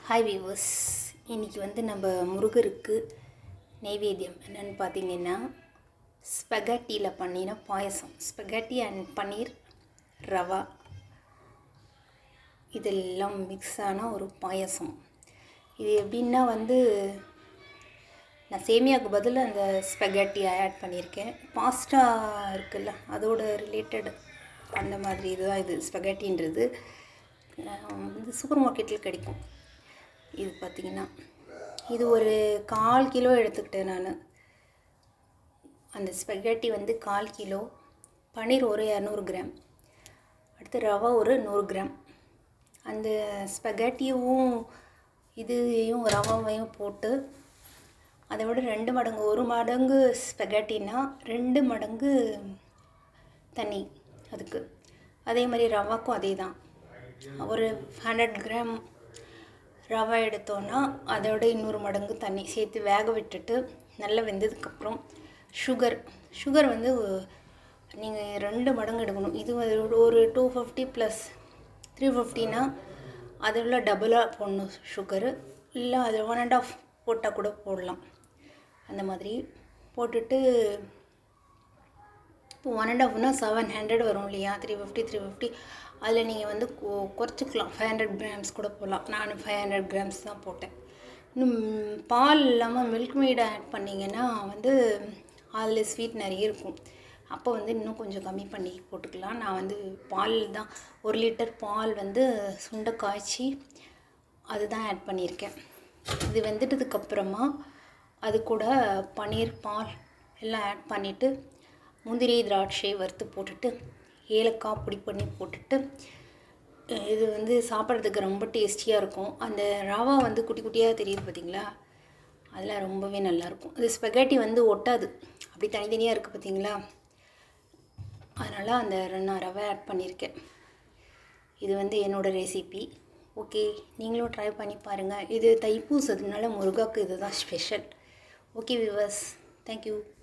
hi viewers இன்றைக்கி வந்து நம்ம முருகருக்கு நெய்வேத்தியம் என்னென்னு பார்த்தீங்கன்னா ஸ்பெகட்டியில் பண்ணின பாயசம் ஸ்பெகட்டி அண்ட் பன்னீர் ரவா இதெல்லாம் மிக்ஸ் ஆன ஒரு பாயசம் இது எப்படின்னா வந்து நான் சேமியாவுக்கு பதில் அந்த ஸ்பெகட்டி ஆட் பண்ணியிருக்கேன் பாஸ்டா இருக்குல்ல அதோட ரிலேட்டட் அந்த மாதிரி இதுதான் இது ஸ்பெகட்டின்றது இது சூப்பர் மார்க்கெட்டில் கிடைக்கும் இது பார்த்திங்கன்னா இது ஒரு கால் கிலோ எடுத்துக்கிட்டேன் நான் அந்த ஸ்பெகட்டி வந்து கால் கிலோ பன்னீர் ஒரு இரநூறு கிராம் அடுத்து ரவா ஒரு நூறு கிராம் அந்த ஸ்பெகட்டியும் இதையும் ரவாவையும் போட்டு அதை விட ரெண்டு மடங்கு ஒரு மடங்கு ஸ்பெகட்டினா ரெண்டு மடங்கு தண்ணி அதுக்கு அதே மாதிரி ரவாக்கும் அதே தான் ஒரு ஹண்ட்ரட் கிராம் ரவை எடுத்தோன்னா அதோட இன்னொரு மடங்கு தண்ணி சேர்த்து வேக விட்டுட்டு நல்லா வெந்ததுக்கப்புறம் சுகர் சுகர் வந்து நீங்கள் ரெண்டு மடங்கு எடுக்கணும் இது ஒரு டூ ஃபிஃப்டி ப்ளஸ் த்ரீ ஃபிஃப்டினா அதை விட டபுளாக போடணும் சுகரு இல்லை அது ஒன் அண்ட் ஆஃப் போட்டால் கூட போடலாம் அந்த மாதிரி போட்டுட்டு இப்போ ஒன் அண்ட் ஆஃப்னா செவன் ஹண்ட்ரட் வரும் இல்லையா த்ரீ ஃபிஃப்டி த்ரீ ஃபிஃப்டி அதில் நீங்கள் வந்து குறைச்சிக்கலாம் ஃபைவ் ஹண்ட்ரட் கிராம்ஸ் கூட போடலாம் நான் ஃபைவ் ஹண்ட்ரட் கிராம்ஸ் தான் போட்டேன் இன்னும் பால் இல்லாமல் மில்க் மேட் ஆட் பண்ணிங்கன்னா வந்து அதில் ஸ்வீட் நிறைய இருக்கும் அப்போ வந்து இன்னும் கொஞ்சம் கம்மி பண்ணி போட்டுக்கலாம் நான் வந்து பால் தான் ஒரு லிட்டர் பால் வந்து சுண்டை காய்ச்சி அதுதான் ஆட் பண்ணியிருக்கேன் இது வெந்துட்டதுக்கப்புறமா அது கூட பன்னீர் பால் எல்லாம் ஆட் பண்ணிவிட்டு முந்திரி திராட்சை வறுத்து போட்டுட்டு ஏலக்காய் பொடி பண்ணி போட்டுட்டு இது வந்து சாப்பிட்றதுக்கு ரொம்ப டேஸ்டியாக இருக்கும் அந்த ரவா வந்து குட்டி குட்டியாக தெரியுது பார்த்தீங்களா அதெல்லாம் ரொம்பவே நல்லாயிருக்கும் அது ஸ்பெகட்டி வந்து ஒட்டாது அப்படி தனித்தனியாக இருக்குது பார்த்தீங்களா அதனால் அந்த நான் ரவை ஆட் பண்ணியிருக்கேன் இது வந்து என்னோடய ரெசிபி ஓகே நீங்களும் ட்ரை பண்ணி பாருங்கள் இது தைப்பூசதுனால முருகாக்கு இதுதான் ஸ்பெஷல் ஓகே விவர்ஸ் தேங்க்யூ